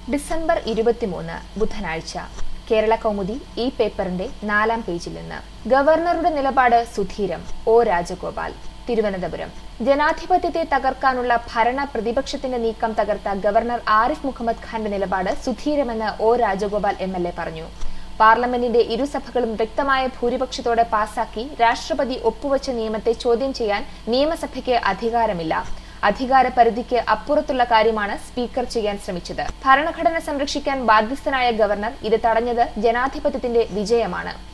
December ഇരുപത്തിമൂന്ന് ബുധനാഴ്ച കേരള കൗമുദി ഈ പേപ്പറിന്റെ നാലാം പേജിൽ നിന്ന് ഗവർണറുടെ നിലപാട് സുധീരം ഒ രാജഗോപാൽ തിരുവനന്തപുരം ജനാധിപത്യത്തെ തകർക്കാനുള്ള ഭരണ പ്രതിപക്ഷത്തിന്റെ നീക്കം തകർത്ത ഗവർണർ ആരിഫ് മുഹമ്മദ് ഖാന്റെ നിലപാട് സുധീരമെന്ന് O Rajagopal M L A പറഞ്ഞു പാർലമെന്റിന്റെ ഇരുസഭകളും വ്യക്തമായ ഭൂരിപക്ഷത്തോടെ പാസാക്കി രാഷ്ട്രപതി ഒപ്പുവച്ച നിയമത്തെ ചോദ്യം ചെയ്യാൻ നിയമസഭയ്ക്ക് അധികാരമില്ല അധികാര പരിധിക്ക് അപ്പുറത്തുള്ള കാര്യമാണ് സ്പീക്കർ ചെയ്യാൻ ശ്രമിച്ചത് ഭരണഘടന സംരക്ഷിക്കാൻ ബാധ്യസ്ഥനായ ഗവർണർ ഇത് തടഞ്ഞത് ജനാധിപത്യത്തിന്റെ വിജയമാണ്